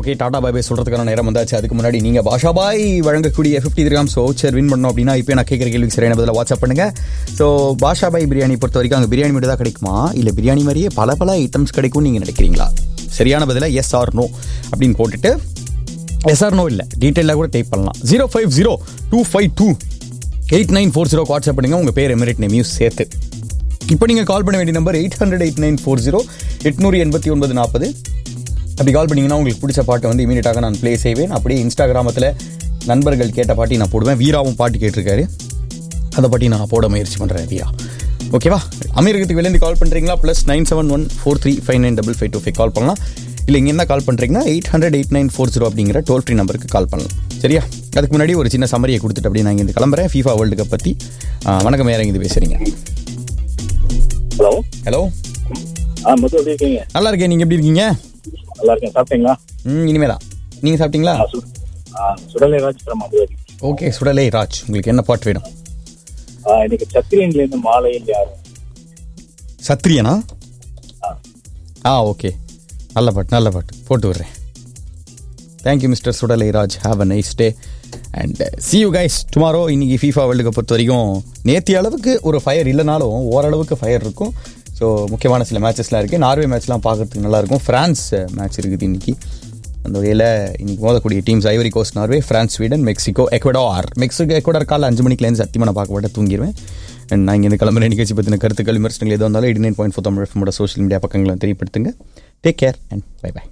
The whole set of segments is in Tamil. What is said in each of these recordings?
ஓகே டாடா பாய் பாய் சொல்றதுக்கான நேரம் வந்தாச்சு அதுக்கு முன்னாடி நீங்க பாஷா பாய் வழங்கக்கூடிய ஃபிஃப்டி கிராம்ஸ் வவுச்சர் வின் பண்ணோம் அப்படின்னா இப்போ நான் கேட்குற கேள்விக்கு சரியான பதில் வாட்ஸ்அப் பண்ணுங்க ஸோ பாஷா பாய் பிரியாணி பொறுத்த வரைக்கும் அங்கே பிரியாணி மட்டும் தான் கிடைக்குமா இல்லை பிரியாணி மாதிரியே பல பல ஐட்டம்ஸ் கிடைக்கும் நீங்க நினைக்கிறீங்களா சரியான பதில எஸ் ஆர் நோ அப்படின்னு போட்டுட்டு எஸ்ஆர் நோ இல்லை டீட்டெயிலாக கூட டைப் பண்ணலாம் zero five zero two five two eight nine four zero WhatsApp பண்ணுங்க உங்கள் பேர் எமிரேட் நேமையும் சேர்த்து இப்போ நீங்கள் கால் பண்ண வேண்டிய number eight hundred eight nine four zero எட்நூறு எண்பத்தி ஒன்பது நாற்பது அப்படி கால் பண்ணீங்கன்னா உங்களுக்கு பிடிச்ச பாட்டை வந்து இமீடியட்டாக நான் ப்ளே செய்வேன் அப்படியே இன்ஸ்டாகிராமத்தில் நண்பர்கள் கேட்ட பாட்டி நான் போடுவேன் வீராவும் பாட்டு கேட்டிருக்காரு அதை பாட்டி நான் போட முயற்சி பண்ணுறேன் வீரா ஓகேவா அமீரகத்துக்கு வெளிலேருந்து கால் பண்ணுறீங்களா plus nine seven one four three five nine double five two five call பண்ணலாம் இல்லை இங்கே என்ன கால் பண்ணுறீங்கன்னா eight hundred eight nine four zero அப்படிங்கிற டோல் ஃப்ரீ நம்பருக்கு கால் பண்ணலாம் சரியா அதுக்கு முன்னாடி ஒரு சின்ன சமரியை கொடுத்துட்டு அப்படியே நான் இங்கே கிளம்புறேன் ஃபீஃபா வேர்ல்டு கப் பற்றி ஆ, வணக்கம் யார் இங்கே பேசுகிறீங்க ஹலோ ஹலோ ஆ மது எப்படி இருக்கீங்க நல்லா இருக்கேன் நீங்கள் எப்படி இருக்கீங்க நல்லா இருக்கேன் சாப்பிட்டீங்களா ம் இனிமே தான் நீங்கள் சாப்பிட்டீங்களா ஆ, சு- ஆ, சுடலை ராஜ் from மதுரை ஓகே சுடலே ராஜ் உங்களுக்கு என்ன பாட்டு வேணும் ஆ, இன்னைக்கு சத்திரியன்ல இருந்து மாலையில் யாரும் சத்ரியனா ஆ. ஆ ஓகே நல்ல பாட்டு நல்ல பாட்டு போட்டு விடுறேன் thank you mister Sudalai Raj have a nice day and see you guys tomorrow இன்னைக்கு ஃபீஃபா வேர்ல்டு கப் பொறுத்த வரைக்கும் நேத்தி அளவுக்கு ஒரு ஃபயர் இல்லைனாலும் ஓரளவுக்கு ஃபயர் இருக்கும் ஸோ முக்கியமான சில மேட்சஸ்லாம் இருக்குது நார்வே மேட்ச்லாம் பார்க்கறதுக்கு நல்லா இருக்கும் ஃப்ரான்ஸ் மேட்ச் இருக்குது இன்னைக்கு அந்த வகையில் இன்னைக்கு மோதக்கூடிய teams Ivory Coast Norway France Sweden Mexico Ecuador Mexico Ecuador காலை அஞ்சு மணிக்குலேருந்து சத்தியமாக நான் பார்க்க மாட்டேன் தூங்கிடுவேன் அண்ட் நான் இங்கே கிளம்புற நிகழ்ச்சி பற்றின கருத்துக்கள் விமர்சனங்கள் எதுவும் இருந்தாலும் eighty nine point four Tamil எஃப்எம்மோட சோஷியல் மீடியா பக்கங்களை தெரியப்படுத்துங்க take care and bye bye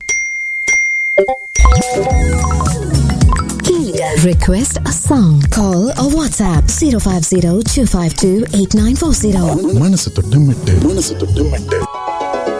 Request a song. Call or WhatsApp 050 252 8940. மனசு தொட்டு மெட்டு மனசு தொட்டு மெட்டு